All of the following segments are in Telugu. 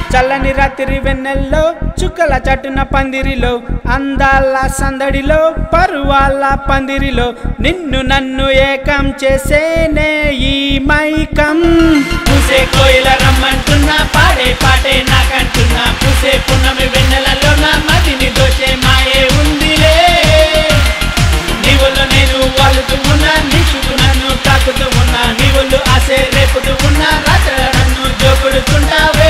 చల్లని రాత్రి వెన్నెల్లో చుక్కల చటున పందిరిలో అందాల సందడిలో పరువాల పందిరిలో నిన్ను నన్ను ఏకం చేసేనే ఈ మైకం పూసే కోయిల రమ్మంటున్నా పాడే పాటే నాకంటున్నా పూసే పున్నమి వెన్నెలలో నా మదిని దోచే మాయే ఉందిలే నీవులు నేను వాలుతూ ఉన్నా నీ చుట్టూ నన్ను తాకుతూ ఉన్నా నీవులు ఆసే రేపుతూ ఉన్నా రాత్రి నన్ను జోకుడుతుంటావే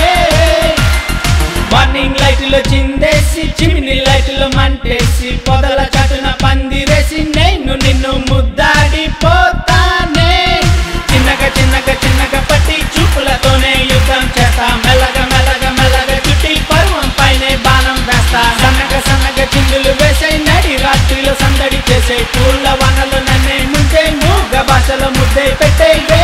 మార్నింగ్ లైట్లో చిందేసి చిమిని లైట్లో మంటేసి పొదల చాటున పందిరేసి నేను నిన్ను ముద్దాడిపోతానే చిన్నగా చిన్నగా చిన్నగా పట్టి చూపులతోనే యుద్ధం చేస్తా మెల్లగా మెల్లగా మెల్లగా చుట్టి పర్వం పైనే బాణం వేస్తా సన్నగా సన్నగా చిందులు వేసే నడి రాత్రిలో సందడి చేసే పూల వనలు నన్నే ముంచే మూగ భాషలో ముద్దే పెట్టే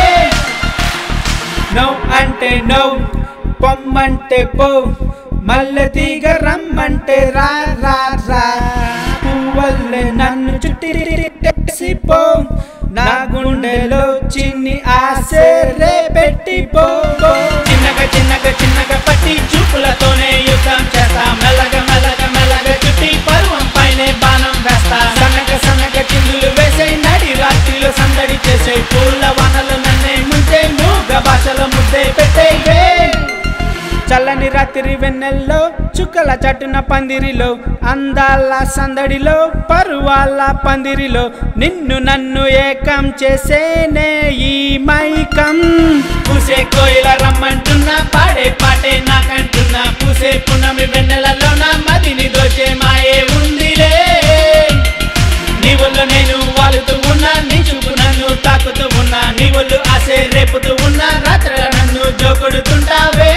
నో అంటే నో పొమ్మంటే పో మల్లె తీగ రమ్మంటే రా రా రా పువ్వల్లే నన్ను చుట్టి పో నా గుండెలో చిన్ని ఆశే రేపెట్టి పో పో. చిన్నగా చిన్నగా చిన్నగా పట్టి చూపులతోనే యుద్ధం చేస్తా మెల్లగా మెల్లగా మెల్లగా చుట్టి పర్వం పైనే బాణం వేస్తా సన్నగా సన్నగా చిందులు వేసే నడి రాత్రిలో సందడి చేసే పూల వనలు నన్నే ముంచే మూగ భాషలో ముద్దే పెట్టే చల్లని రాత్రి వెన్నెల్లో చుక్కల చటున పందిరిలో అందాల సందడిలో పరువాల పందిరిలో నిన్ను నన్ను ఏకం చేసేనే ఈ మైకం పూసే కోయిల రమ్మంటున్నా పాడే పాటే నాకంటున్నా పూసే పున్నమి వెన్నెలలో నా మదిని దోచే మాయే ఉందిలే నీ ఒళ్ళు నేను వాలుతూ ఉన్నా నీ చూపు నన్ను తాకుతూ ఉన్నా నీ ఒళ్ళు ఆసే రేపుతూ ఉన్నా రాత్రి నన్ను జోకొడుతుంటావే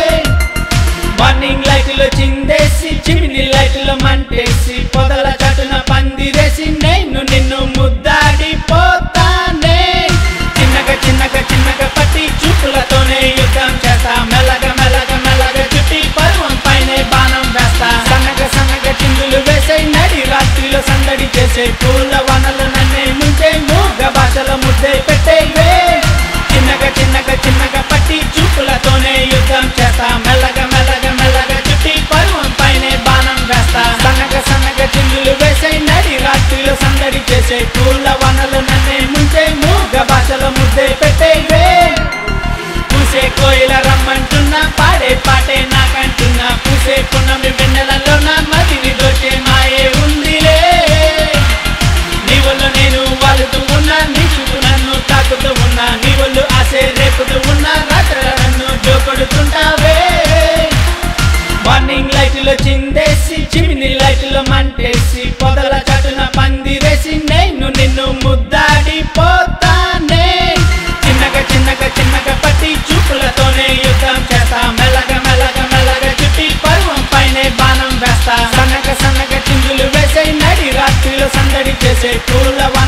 మార్నింగ్ లైట్లో చిందేసి చిమిని లైట్లో మంటేసి పొదల చాటున పందిరేసి నేను నిన్ను ముద్దాడిపోతానే చిన్నగా చిన్నగా చిన్నగా పట్టి చూపులతోనే యుద్ధం చేస్తా మెల్లగా మెల్లగా మెల్లగా చుట్టి పర్వం పైనే బాణం వేస్తా సన్నగా సన్నగా చిందులు వేసే నడి రాత్రిలో సందడి చేసే పూల వనలు నన్నే ముంచే మూగ భాషలో ముద్దే పెట్టేవే చిన్నగా చిన్నగా చిన్నగా పట్టి చూపులతోనే యుద్ధం చేస్తా మెల్లగా మెల్లగా మెల్లగా చుట్టి పర్వం పైనే బాణం వేస్తా సన్నగా సన్నగా చిందులు వేసే నడి రాత్రిలో సందడి చేసే పూల వనలు నన్నే ముంచే మూగ భాషలో ముద్దే పెట్టేవే పూసే కోయిల రమ్మంటున్నా పాడే పాటే నాకంటున్నా పూసే పున్నమి వెన్నెలలో నా మదిని దోచే మాయే ఉందిలే నీ వల్ల నేను వాలుతూ ఉన్నా నీ చూపు నన్ను తాకుతూ ఉన్నా నీ ఒళ్ళు ఆసే రేపుతూ ఉన్నా రాత్రి నన్ను జోకొడుతుంటావే మార్నింగ్ లైట్లో చిందేసి చిమిని లైట్లో మంటేసి పొదల చాటున పందిరేసి నేను నిన్ను ముద్దాడిపోతానే చిన్నగా చిన్నగా చిన్నగా పట్టి చూపులతోనే యుద్ధం చేస్తా మెల్లగా మెల్లగా మెల్లగా చుట్టి పర్వం పైనే బాణం వేస్తా సన్నగా సన్నగా చిందులు వేసే నడి రాత్రిలో సందడి చేసే పూల